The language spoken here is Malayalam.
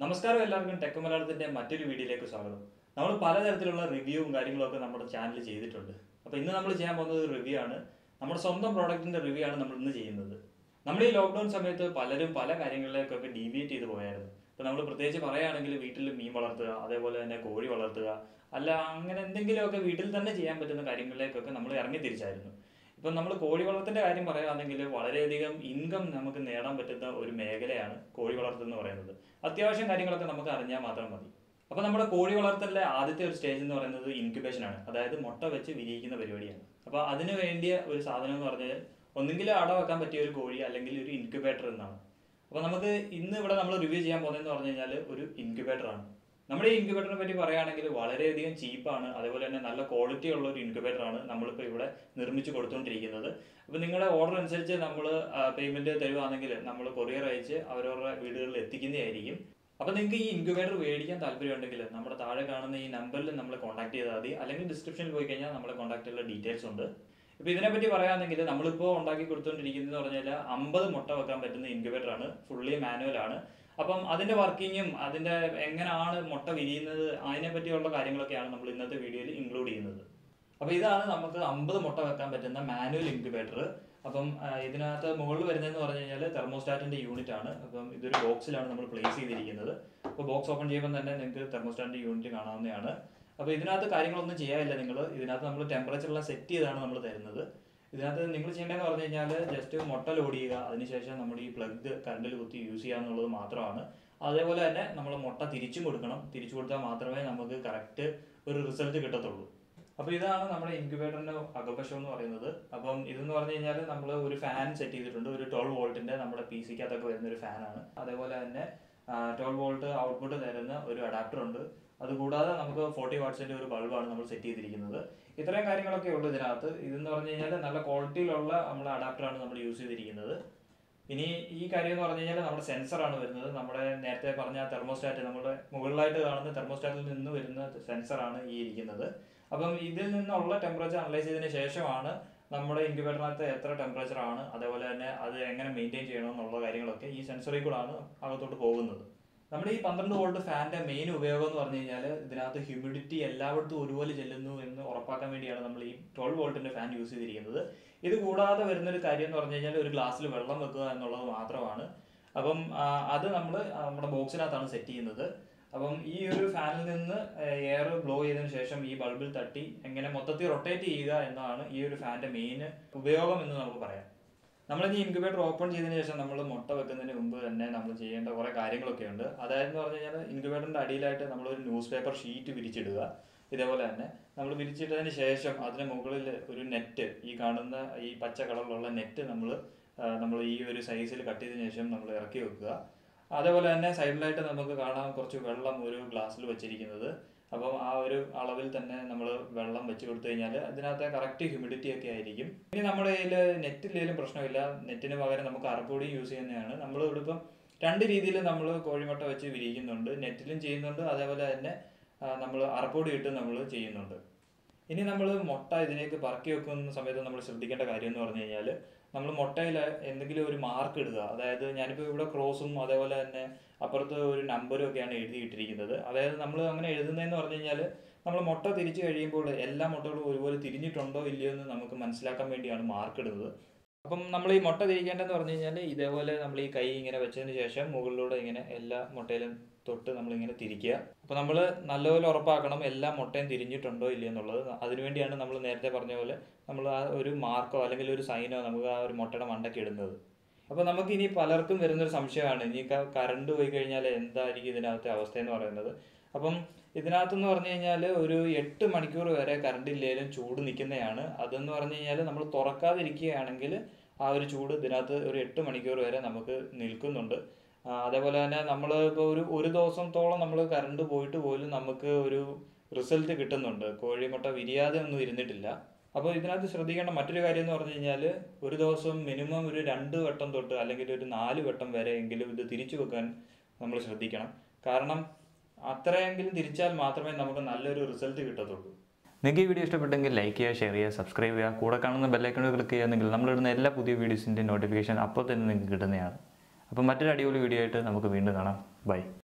നമസ്കാരം എല്ലാവർക്കും ടെക് മലയാളത്തിന്റെ മറ്റൊരു വീഡിയോയിലേക്ക് സ്വാഗതം നമ്മൾ പലതരത്തിലുള്ള റിവ്യൂവും കാര്യങ്ങളൊക്കെ നമ്മുടെ ചാനലിൽ ചെയ്തിട്ടുണ്ട് അപ്പോൾ ഇന്ന് നമ്മൾ ചെയ്യാൻ പോകുന്നത് റിവ്യൂ ആണ് നമ്മുടെ സ്വന്തം പ്രോഡക്റ്റിന്റെ റിവ്യൂ ആണ് നമ്മൾ ഇന്ന് ചെയ്യുന്നത് നമ്മൾ ഈ ലോക്ക്ഡൌൺ സമയത്ത് പലരും പല കാര്യങ്ങളിലേക്കൊക്കെ ഡീവിയേറ്റ് ചെയ്ത് പോയായിരുന്നു ഇപ്പൊ നമ്മൾ പ്രത്യേകിച്ച് പറയുകയാണെങ്കിൽ വീട്ടിൽ മീൻ വളർത്തുക അതേപോലെ തന്നെ കോഴി വളർത്തുക അല്ല അങ്ങനെ എന്തെങ്കിലുമൊക്കെ വീട്ടിൽ തന്നെ ചെയ്യാൻ പറ്റുന്ന കാര്യങ്ങളിലേക്കൊക്കെ നമ്മൾ ഇറങ്ങി തിരിച്ചായിരുന്നു ഇപ്പം നമ്മൾ കോഴി വളർത്തിന്റെ കാര്യം പറയുകയാണെങ്കിൽ വളരെയധികം ഇൻകം നമുക്ക് നേടാൻ പറ്റുന്ന ഒരു മേഖലയാണ് കോഴി വളർത്തൽ എന്ന് പറയുന്നത് അത്യാവശ്യം കാര്യങ്ങളൊക്കെ നമുക്ക് അറിഞ്ഞാൽ മാത്രം മതി അപ്പൊ നമ്മുടെ കോഴി വളർത്തലിലെ ആദ്യത്തെ ഒരു സ്റ്റേജ് എന്ന് പറയുന്നത് ഇൻക്യുബേഷൻ ആണ് അതായത് മുട്ട വെച്ച് വിരിയിക്കുന്ന പരിപാടിയാണ് അപ്പൊ അതിന് വേണ്ടിയ ഒരു സാധനം എന്ന് പറഞ്ഞാൽ ഒന്നുകിൽ അട വെക്കാൻ പറ്റിയ ഒരു കോഴി അല്ലെങ്കിൽ ഒരു ഇൻക്യുബേറ്റർ എന്നാണ് അപ്പൊ നമുക്ക് ഇന്ന് ഇവിടെ നമ്മൾ റിവ്യൂ ചെയ്യാൻ പോകുന്നതെന്ന് പറഞ്ഞു കഴിഞ്ഞാൽ ഒരു ഇൻക്യുബേറ്റർ ആണ് നമ്മുടെ ഈ ഇൻക്യുബേറ്ററിനെ പറ്റി പറയുകയാണെങ്കിൽ വളരെയധികം ചീപ്പാണ് അതേപോലെ തന്നെ നല്ല ക്വാളിറ്റി ഉള്ള ഒരു ഇൻക്യുബേറ്റർ ആണ് നമ്മളിപ്പോൾ ഇവിടെ നിർമ്മിച്ച് കൊടുത്തുകൊണ്ടിരിക്കുന്നത് അപ്പോൾ നിങ്ങളുടെ ഓർഡർ അനുസരിച്ച് നമ്മൾ പേയ്മെന്റ് തരുവാണെങ്കിൽ നമ്മൾ കൊറിയർ അയച്ച് അവരവരുടെ വീടുകളിൽ എത്തിക്കുന്നതായിരിക്കും അപ്പോൾ നിങ്ങൾക്ക് ഈ ഇൻക്യുബേറ്റർ മേടിക്കാൻ താല്പര്യമുണ്ടെങ്കിൽ നമ്മുടെ താഴെ കാണുന്ന ഈ നമ്പറിൽ നമ്മൾ കോൺടാക്ട് ചെയ്താൽ മതി അല്ലെങ്കിൽ ഡിസ്ക്രിപ്ഷനിൽ പോയി കഴിഞ്ഞാൽ നമ്മളെ കോൺടാക്ട് ചെയ്യുന്ന ഡീറ്റെയിൽസ് ഉണ്ട് ഇപ്പൊ ഇതിനെപ്പറ്റി പറയുകയാണെങ്കിൽ നമ്മളിപ്പോൾ ഉണ്ടാക്കി കൊടുത്തുകൊണ്ടിരിക്കുന്നത് പറഞ്ഞാൽ അമ്പത് മുട്ട വെക്കാൻ പറ്റുന്ന ഇൻക്യുബേറ്റർ ആണ് ഫുള്ളി മാനുവൽ ആണ് അപ്പം അതിന്റെ വർക്കിങ്ങും അതിന്റെ എങ്ങനെയാണ് മുട്ട വിരിയുന്നത് അതിനെ പറ്റിയുള്ള കാര്യങ്ങളൊക്കെയാണ് നമ്മൾ ഇന്നത്തെ വീഡിയോയിൽ ഇൻക്ലൂഡ് ചെയ്യുന്നത് അപ്പൊ ഇതാണ് നമുക്ക് അമ്പത് മുട്ട വെക്കാൻ പറ്റുന്ന മാനുവൽ ഇൻക്യുബേറ്റർ അപ്പം ആ, ഇതിനകത്ത് മുകളിൽ വരുന്നതെന്ന് പറഞ്ഞു കഴിഞ്ഞാൽ തെർമോസ്റ്റാറ്റിന്റെ യൂണിറ്റ് ആണ് അപ്പം ഇതൊരു ബോക്സിലാണ് നമ്മൾ പ്ലേസ് ചെയ്തിരിക്കുന്നത് അപ്പോൾ ബോക്സ് ഓപ്പൺ ചെയ്യുമ്പോൾ തന്നെ നിങ്ങൾക്ക് തെർമോസ്റ്റാറ്റിന്റെ യൂണിറ്റ് കാണാവുന്നതാണ് അപ്പോൾ ഇതിനകത്ത് കാര്യങ്ങളൊന്നും ചെയ്യാനില്ല നിങ്ങൾ ഇതിനകത്ത് നമ്മൾ ടെമ്പറേച്ചറെല്ലാം സെറ്റ് ചെയ്താണ് നമ്മൾ തരുന്നത് ഇതിനകത്ത് നിങ്ങൾ ചെയ്യേണ്ടതെന്ന് പറഞ്ഞു കഴിഞ്ഞാൽ ജസ്റ്റ് മുട്ട ലോഡ് ചെയ്യുക അതിനുശേഷം നമ്മൾ ഈ പ്ലഗ് കറണ്ടിൽ കുത്തി യൂസ് ചെയ്യുക എന്നുള്ളത് മാത്രമാണ് അതേപോലെ തന്നെ നമ്മൾ മുട്ട തിരിച്ചും കൊടുക്കണം തിരിച്ചു കൊടുത്താൽ മാത്രമേ നമുക്ക് കറക്റ്റ് ഒരു റിസൾട്ട് കിട്ടത്തുള്ളൂ അപ്പോൾ ഇതാണ് നമ്മുടെ ഇൻക്യുബേറ്ററിന്റെ അകവശം എന്ന് പറയുന്നത് അപ്പം ഇതെന്ന് പറഞ്ഞു കഴിഞ്ഞാൽ നമ്മൾ ഒരു ഫാൻ സെറ്റ് ചെയ്തിട്ടുണ്ട് ഒരു ട്വൽവ് വോൾട്ടിന്റെ നമ്മുടെ പി സിക്കകത്തൊക്കെ വരുന്ന ഒരു ഫാനാണ് അതേപോലെ തന്നെ ട്വൽവ് വോൾട്ട് ഔട്ട്പുട്ട് തരുന്ന ഒരു അഡാപ്റ്റർ ഉണ്ട് അതുകൂടാതെ നമുക്ക് ഫോർട്ടി വാട്ട്സിന്റെ ഒരു ബൾബാണ് നമ്മൾ സെറ്റ് ചെയ്തിരിക്കുന്നത് ഇത്രയും കാര്യങ്ങളൊക്കെ ഉള്ളൂ ഇതിനകത്ത് ഇതെന്ന് പറഞ്ഞു കഴിഞ്ഞാൽ നല്ല ക്വാളിറ്റിയിലുള്ള നമ്മൾ അഡാപ്റ്ററാണ് നമ്മൾ യൂസ് ചെയ്തിരിക്കുന്നത് ഇനി ഈ കാര്യം എന്ന് പറഞ്ഞു കഴിഞ്ഞാൽ നമ്മുടെ സെൻസറാണ് വരുന്നത് നമ്മുടെ നേരത്തെ പറഞ്ഞ തെർമോസ്റ്റാറ്റ് നമ്മുടെ മുകളിലായിട്ട് കാണുന്ന തെർമോസ്റ്റാറ്റിൽ നിന്ന് വരുന്ന സെൻസറാണ് ഈ ഇരിക്കുന്നത് അപ്പം ഇതിൽ നിന്നുള്ള ടെമ്പറേച്ചർ അനലൈസ് ചെയ്തതിന് ശേഷമാണ് നമ്മുടെ ഇൻക്യുബേറ്ററിനകത്ത് എത്ര ടെമ്പറേച്ചർ ആണ് അതേപോലെ തന്നെ അത് എങ്ങനെ മെയിൻറ്റെയിൻ ചെയ്യണം എന്നുള്ള കാര്യങ്ങളൊക്കെ ഈ സെൻസറിൽ കൂടാണ് അകത്തോട്ട് പോകുന്നത് നമ്മുടെ ഈ പന്ത്രണ്ട് വോൾട്ട് ഫാന്റെ മെയിൻ ഉപയോഗം എന്ന് പറഞ്ഞു കഴിഞ്ഞാൽ ഇതിനകത്ത് ഹ്യൂമിഡിറ്റി എല്ലായിടത്തും ഒരുപോലെ ചെല്ലുന്നു എന്ന് ഉറപ്പാക്കാൻ വേണ്ടിയാണ് നമ്മൾ ഈ ട്വൽവ് വോൾട്ടിന്റെ ഫാൻ യൂസ് ചെയ്തിരിക്കുന്നത് ഇത് കൂടാതെ വരുന്ന ഒരു കാര്യം എന്ന് പറഞ്ഞു കഴിഞ്ഞാൽ ഒരു ഗ്ലാസ്സിൽ വെള്ളം വെക്കുക എന്നുള്ളത് മാത്രമാണ് അപ്പം ആ, അത് നമ്മൾ നമ്മുടെ ബോക്സിനകത്താണ് സെറ്റ് ചെയ്യുന്നത് അപ്പം ഈ ഒരു ഫാനിൽ നിന്ന് എയർ ബ്ലോ ചെയ്തതിനു ശേഷം ഈ ബൾബിൽ തട്ടി എങ്ങനെ മൊത്തത്തിൽ റൊട്ടേറ്റ് ചെയ്യുക എന്നതാണ് ഈ ഒരു ഫാന്റെ മെയിൻ ഉപയോഗം എന്ന് നമുക്ക് പറയാം നമ്മൾ ഈ ഇൻക്യുബേറ്റർ ഓപ്പൺ ചെയ്തതിന് ശേഷം നമ്മൾ മുട്ട വെക്കുന്നതിന് മുമ്പ് തന്നെ നമ്മൾ ചെയ്യേണ്ട കുറെ കാര്യങ്ങളൊക്കെ ഉണ്ട് അതായത് പറഞ്ഞു കഴിഞ്ഞാൽ ഇൻക്യുബേറ്ററിന്റെ അടിയിലായിട്ട് നമ്മൾ ഒരു ന്യൂസ് പേപ്പർ ഷീറ്റ് വിരിച്ചിടുക ഇതേപോലെ തന്നെ നമ്മൾ വിരിച്ചിട്ടതിന് ശേഷം അതിന് മുകളിൽ ഒരു നെറ്റ് ഈ കാണുന്ന ഈ പച്ച കളറിലുള്ള നെറ്റ് നമ്മൾ നമ്മൾ ഈ ഒരു സൈസിൽ കട്ട് ചെയ്തതിന് ശേഷം നമ്മൾ ഇറക്കി വെക്കുക അതേപോലെ തന്നെ സൈഡിലായിട്ട് നമുക്ക് കാണാം കുറച്ച് വെള്ളം ഒരു ഗ്ലാസ്സിൽ വെച്ചിരിക്കുന്നത് അപ്പം ആ ഒരു അളവിൽ തന്നെ നമ്മൾ വെള്ളം വെച്ച് കൊടുത്തു കഴിഞ്ഞാൽ അതിനകത്തെ കറക്റ്റ് ഹ്യൂമിഡിറ്റി ഒക്കെ ആയിരിക്കും ഇനി നമ്മുടെ കയ്യിൽ നെറ്റില്ലെങ്കിലും പ്രശ്നമില്ല നെറ്റിന് പകരം നമുക്ക് അറപ്പൊടി യൂസ് ചെയ്യുന്നതാണ് നമ്മൾ ഇവിടെ ഇപ്പം രണ്ട് രീതിയിൽ നമ്മൾ കോഴിമുട്ട വെച്ച് വിരിയിക്കുന്നുണ്ട് നെറ്റിലും ചെയ്യുന്നുണ്ട് അതേപോലെ തന്നെ നമ്മൾ അറപ്പൊടി ഇട്ട് നമ്മൾ ചെയ്യുന്നുണ്ട് ഇനി നമ്മൾ മുട്ട ഇതിലേക്ക് പറക്കി വെക്കുന്ന സമയത്ത് നമ്മൾ ശ്രദ്ധിക്കേണ്ട കാര്യം എന്ന് പറഞ്ഞു കഴിഞ്ഞാൽ നമ്മൾ മുട്ടയിൽ എന്തെങ്കിലും ഒരു മാർക്ക് ഇടുക അതായത് ഞാനിപ്പോൾ ഇവിടെ ക്രോസും അതേപോലെ തന്നെ അപ്പുറത്ത് ഒരു നമ്പറും ഒക്കെയാണ് എഴുതിയിട്ടിരിക്കുന്നത് അതായത് നമ്മൾ അങ്ങനെ എഴുതുന്നതെന്ന് പറഞ്ഞു കഴിഞ്ഞാൽ നമ്മൾ മുട്ട തിരിച്ചു കഴിയുമ്പോൾ എല്ലാ മുട്ടകളും ഒരുപോലെ തിരിഞ്ഞിട്ടുണ്ടോ ഇല്ലയോ എന്ന് നമുക്ക് മനസ്സിലാക്കാൻ വേണ്ടിയാണ് മാർക്ക് ഇടുന്നത് അപ്പം നമ്മൾ ഈ മുട്ട തിരിക്കേണ്ടതെന്ന് പറഞ്ഞു കഴിഞ്ഞാൽ ഇതേപോലെ നമ്മൾ ഈ കൈ ഇങ്ങനെ വെച്ചതിന് ശേഷം മുകളിലൂടെ ഇങ്ങനെ എല്ലാ മുട്ടയിലും തൊട്ട് നമ്മളിങ്ങനെ തിരിക്കുക അപ്പോൾ നമ്മൾ നല്ലപോലെ ഉറപ്പാക്കണം എല്ലാ മുട്ടയും തിരിഞ്ഞിട്ടുണ്ടോ ഇല്ലയോ എന്നുള്ളത് അതിനുവേണ്ടിയാണ് നമ്മൾ നേരത്തെ പറഞ്ഞ പോലെ നമ്മൾ ആ ഒരു മാർക്കോ അല്ലെങ്കിൽ ഒരു സൈനോ നമുക്ക് ആ ഒരു മുട്ടയുടെ മണ്ടയ്ക്ക് ഇടുന്നത് അപ്പോൾ നമുക്ക് ഇനി പലർക്കും വരുന്നൊരു സംശയമാണ് ഇനി ക- കറണ്ട് പോയി കഴിഞ്ഞാൽ എന്തായിരിക്കും ഇതിനകത്തെ അവസ്ഥ എന്ന് പറയുന്നത് അപ്പം ഇതിനകത്തെന്ന് പറഞ്ഞു കഴിഞ്ഞാൽ ഒരു എട്ട് മണിക്കൂർ വരെ കറണ്ട് ഇല്ലെങ്കിലും ചൂട് നിൽക്കുന്നതാണ് അതെന്ന് പറഞ്ഞു കഴിഞ്ഞാൽ നമ്മൾ തുറക്കാതിരിക്കുകയാണെങ്കിൽ ആ ഒരു ചൂട് ഇതിനകത്ത് ഒരു എട്ട് മണിക്കൂർ വരെ നമുക്ക് നിൽക്കുന്നുണ്ട് ആ, അതേപോലെ തന്നെ നമ്മൾ ഇപ്പോൾ ഒരു ഒരു ദിവസത്തോളം നമ്മൾ കറണ്ട് പോയിട്ട് പോലും നമുക്ക് ഒരു റിസൾട്ട് കിട്ടുന്നുണ്ട് കോഴിമുട്ട വിരിയാതെ ഒന്നും ഇരുന്നിട്ടില്ല അപ്പോൾ ഇതിനകത്ത് ശ്രദ്ധിക്കേണ്ട മറ്റൊരു കാര്യം എന്ന് പറഞ്ഞു കഴിഞ്ഞാൽ ഒരു ദിവസം മിനിമം ഒരു രണ്ട് വട്ടം തൊട്ട് അല്ലെങ്കിൽ ഒരു നാല് വട്ടം വരെ എങ്കിലും ഇത് തിരിച്ചു വെക്കാൻ നമ്മൾ ശ്രദ്ധിക്കണം കാരണം അത്രയെങ്കിലും തിരിച്ചാൽ മാത്രമേ നമുക്ക് നല്ലൊരു റിസൾട്ട് കിട്ടത്തുള്ളൂ നിങ്ങൾക്ക് ഈ വീഡിയോ ഇഷ്ടപ്പെട്ടെങ്കിൽ ലൈക്ക് ചെയ്യുക ഷെയർ ചെയ്യുക സബ്സ്ക്രൈബ് ചെയ്യുക കൂടെ കാണുന്ന ബെല്ലൈക്കൺ ക്ലിക്ക് ചെയ്യുകയാണെങ്കിൽ നമ്മളിടുന്ന എല്ലാ പുതിയ വീഡിയോസിൻ്റെ നോട്ടിഫിക്കേഷൻ അപ്പോൾ തന്നെ നിങ്ങൾക്ക് കിട്ടുന്നതാണ് അപ്പോൾ മറ്റൊരു അടിപൊളി വീഡിയോ ആയിട്ട് നമുക്ക് വീണ്ടും കാണാം ബൈ